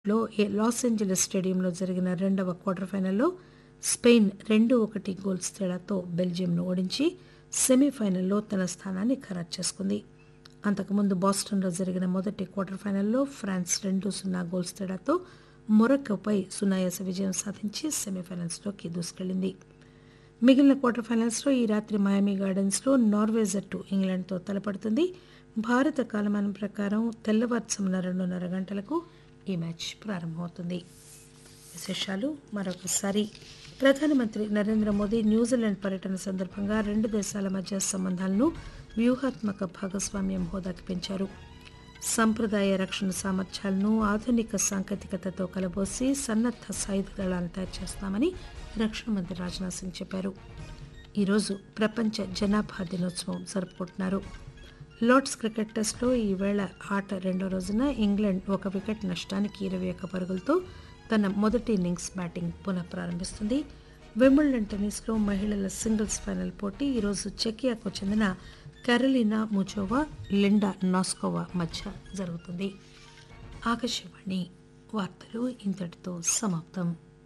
లో Los Angeles స్టేడియంలో జరిగిన రెండవ క్వార్టర్ ఫైనల్లో స్పెయిన్ రెండు ఒకటి గోల్స్ తేడాతో బెల్జియంను ఓడించి సెమీఫైనల్లో తన స్థానాన్ని ఖరారు చేసుకుంది అంతకుముందు బాస్టన్లో జరిగిన మొదటి క్వార్టర్ ఫైనల్లో ఫ్రాన్స్ రెండు సున్నా గోల్స్ తేడాతో మొరక్కోపై సునాయాస విజయం సాధించి సెమీఫైనల్స్లోకి దూసుకెళ్లింది మిగిలిన క్వార్టర్ ఫైనల్స్లో ఈ రాత్రి మయామి గార్డెన్స్లో నార్వే జట్టు ఇంగ్లాండ్తో తలపడుతుంది భారత కాలమానం ప్రకారం తెల్లవారుజామున రెండున్నర గంటలకు ఈ మ్యాచ్ ప్రారంభమవుతుంది విశేషాలు మరొకసారి ప్రధానమంత్రి నరేంద్ర మోదీ న్యూజిలాండ్ పర్యటన సందర్భంగా రెండు దేశాల మధ్య సంబంధాలను వ్యూహాత్మక భాగస్వామ్యం హోదాకి పెంచారు సంప్రదాయ రక్షణ సామర్థ్యాలను ఆధునిక సాంకేతికతతో కలబోసి సన్నద్ధ సాయుధ దళాలను తయారు చేస్తామని రక్షణ మంత్రి రాజ్నాథ్ సింగ్ చెప్పారు ఈరోజు ప్రపంచ జనాభా దినోత్సవం జరుపుకుంటున్నారు లార్డ్స్ క్రికెట్ టెస్ట్లో ఈవేళ ఆట రెండో రోజున ఇంగ్లాండ్ ఒక వికెట్ నష్టానికి ఇరవై ఒక్క పరుగులతో తన మొదటి ఇన్నింగ్స్ బ్యాటింగ్ పునః ప్రారంభిస్తుంది వింబుల్డన్ టెన్నిస్లో మహిళల సింగిల్స్ ఫైనల్ పోటీ ఈరోజు చెకియాకు చెందిన కరోలినా ముజోవా లిండా నాస్కోవా మధ్య జరుగుతుంది ఆకాశవాణి వార్తలు ఇంతటితో సమాప్తం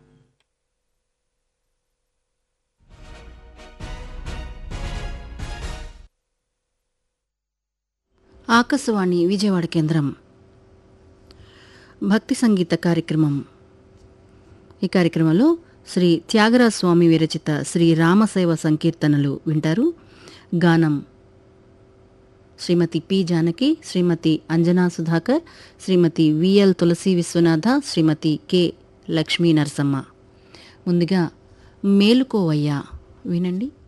ఆకాశవాణి విజయవాడ కేంద్రం భక్తి సంగీత కార్యక్రమం ఈ కార్యక్రమంలో శ్రీ త్యాగరాజ స్వామి విరచిత శ్రీ రామసేవ సంకీర్తనలు వింటారు గానం Shrimati P Janaki Shrimati Anjana Sudhakar Shrimati V L Tulasi Vishwanatha Shrimati K Lakshmi Narasamma ముందుగా మేలుకోవయ్యా వినండి